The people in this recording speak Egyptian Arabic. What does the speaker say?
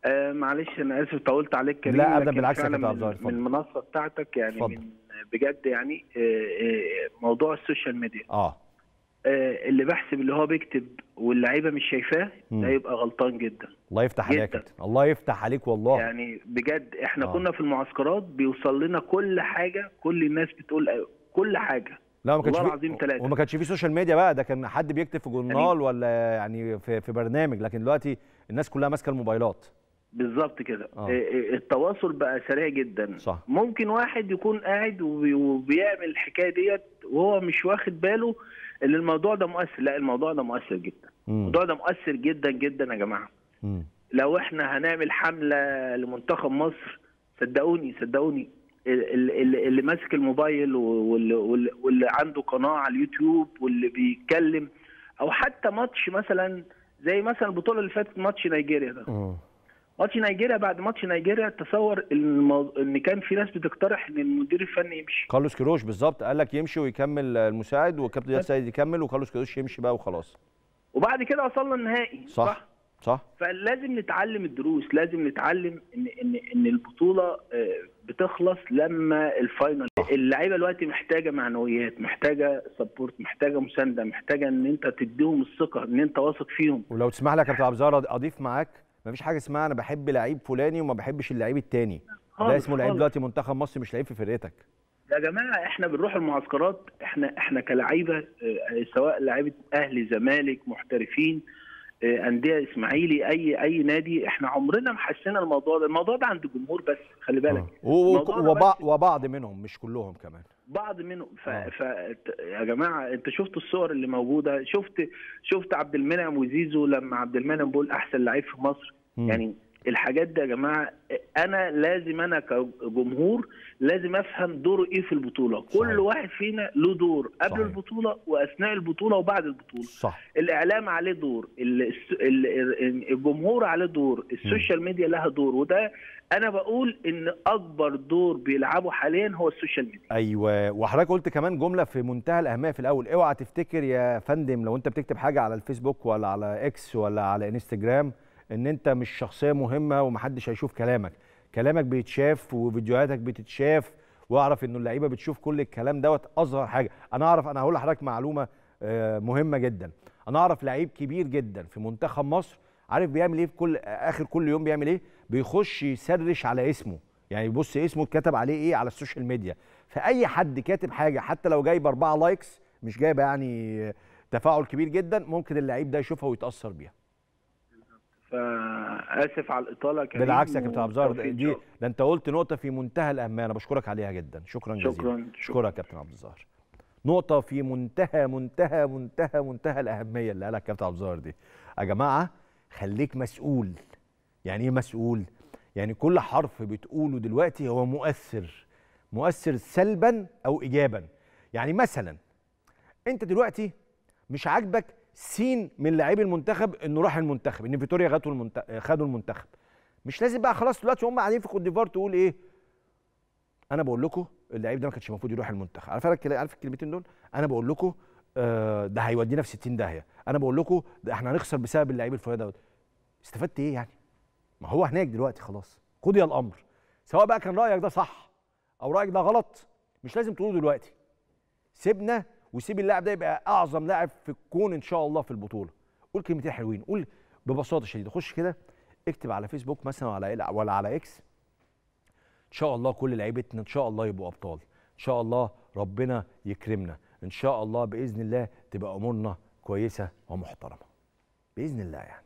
آه معلش انا اسف طولت عليك كريم لا، أبداً لكن بالعكس يا فعلاً كابتن عبد من, الظاهر، اتفضل. من المنصه بتاعتك يعني اتفضل. من بجد يعني آه، آه، موضوع السوشيال ميديا اه آه، اللي بحسب اللي هو بيكتب واللعيبه مش شايفاه مم. ده يبقى غلطان جدا الله يفتح عليك يا جداً. كابتن الله يفتح عليك والله يعني بجد احنا آه. كنا في المعسكرات بيوصل لنا كل حاجه كل الناس بتقول آه، كل حاجه لا ما كانش والله في- العظيم ثلاثة. وما كانش في سوشيال ميديا بقى ده كان حد بيكتب في جورنال ولا يعني في في برنامج لكن دلوقتي الناس كلها ماسكه الموبايلات بالظبط كده آه. آه، آه، التواصل بقى سريع جدا صح. ممكن واحد يكون قاعد وبي- وبيعمل الحكايه ديت وهو مش واخد باله ان الموضوع ده مؤثر لا الموضوع ده مؤثر جدا مم. الموضوع ده مؤثر جدا جدا يا جماعه مم. لو احنا هنعمل حمله لمنتخب مصر صدقوني صدقوني ال- ال- اللي ماسك الموبايل واللي, واللي, واللي عنده قناه على اليوتيوب واللي بيتكلم او حتى ماتش مثلا زي مثلا البطوله اللي فاتت ماتش نيجيريا ده مم. ماتش نيجيريا بعد ماتش نيجيريا تصور المو... ان كان في ناس بتقترح ان المدير الفني يمشي كارلوس كيروش بالظبط قال لك يمشي ويكمل المساعد والكابتن رياض سيد يكمل وكارلوس كيروش يمشي بقى وخلاص وبعد كده وصلنا النهائي صح صح فلازم نتعلم الدروس لازم نتعلم ان ان ان البطوله آه، بتخلص لما الفاينل اللعيبه دلوقتي محتاجه معنويات محتاجه سبورت محتاجه مسانده محتاجه ان انت تديهم الثقه ان انت واثق فيهم ولو تسمح لي يا كابتن عبد الظاهر اضيف معاك مفيش حاجه اسمها انا بحب لعيب فلاني وما بحبش اللعيب التاني ده خالص، اسمه لعيب خالص. دلوقتي منتخب مصر مش لعيب في فرقتك يا جماعه احنا بنروح المعسكرات احنا احنا كلعيبه آه، سواء لعيبه اهلي زمالك محترفين آه، انديه اسماعيلي اي اي نادي احنا عمرنا ما حسينا الموضوع ده الموضوع ده عند الجمهور بس خلي بالك آه. و- الموضوع ده وبع- بس وبعض منهم مش كلهم كمان بعض منهم ف... آه. ف... يا جماعه انت شفت الصور اللي موجوده شفت شفت عبد المنعم وزيزو لما عبد المنعم بيقول احسن لعيب في مصر مم. يعني الحاجات دي يا جماعه انا لازم انا كجمهور لازم افهم دوره ايه في البطوله صحيح. كل واحد فينا له دور قبل صحيح. البطوله واثناء البطوله وبعد البطوله صح الاعلام عليه دور ال- الس- ال- الجمهور عليه دور السوشيال ميديا لها دور وده انا بقول ان اكبر دور بيلعبه حاليا هو السوشيال ميديا ايوه وحضرتك قلت كمان جمله في منتهى الاهميه في الاول اوعى تفتكر يا فندم لو انت بتكتب حاجه على الفيسبوك ولا على اكس ولا على انستجرام ان انت مش شخصيه مهمه ومحدش هيشوف كلامك كلامك بيتشاف وفيديوهاتك بتتشاف واعرف انه اللعيبه بتشوف كل الكلام دوت اصغر حاجه انا اعرف انا هقول لحضرتك معلومه آه، مهمه جدا انا اعرف لعيب كبير جدا في منتخب مصر عارف بيعمل ايه في كل اخر كل يوم بيعمل ايه بيخش يسرش على اسمه يعني يبص اسمه اتكتب عليه ايه على السوشيال ميديا فاي حد كاتب حاجه حتى لو جايب أربعة لايكس مش جايبه يعني تفاعل كبير جدا ممكن اللعيب ده يشوفها ويتاثر بيها فاسف على الاطاله يا كريم بالعكس يا كابتن عبد الظاهر والتوفيق إن دي شاء الله. ده انت قلت نقطه في منتهى الاهميه انا بشكرك عليها جدا شكرا جزيلا شكرا شكرا يا كابتن عبد الظاهر نقطة في منتهى منتهى منتهى منتهى الأهمية اللي قالها كابتن عبد الظاهر دي. يا جماعة خليك مسؤول. يعني إيه مسؤول؟ يعني كل حرف بتقوله دلوقتي هو مؤثر. مؤثر سلبا أو إيجابا. يعني مثلا أنت دلوقتي مش عاجبك سين من لاعبي المنتخب إنه راح المنتخب، إن فيتوريا خدوا المنتخب خدوا المنتخب. مش لازم بقى خلاص دلوقتي هم قاعدين في كوت ديفوار تقول إيه؟ انا بقول لكم اللعيب ده ما كانش المفروض يروح المنتخب عارف عارف عارف الكلمتين دول انا بقول لكم آه ده هيودينا في 60 داهيه انا بقول لكم ده احنا هنخسر بسبب اللعيب الفلاني دوت استفدت ايه يعني ما هو هناك دلوقتي خلاص قضي الامر سواء بقى كان رايك ده صح او رايك ده غلط مش لازم تقوله دلوقتي سيبنا وسيب اللاعب ده يبقى اعظم لاعب في الكون ان شاء الله في البطوله قول كلمتين حلوين قول ببساطه شديده خش كده اكتب على فيسبوك مثلا ولا ولا على اكس ان شاء الله كل لعيبتنا ان شاء الله يبقوا ابطال ان شاء الله ربنا يكرمنا ان شاء الله باذن الله تبقى امورنا كويسه ومحترمه باذن الله يعني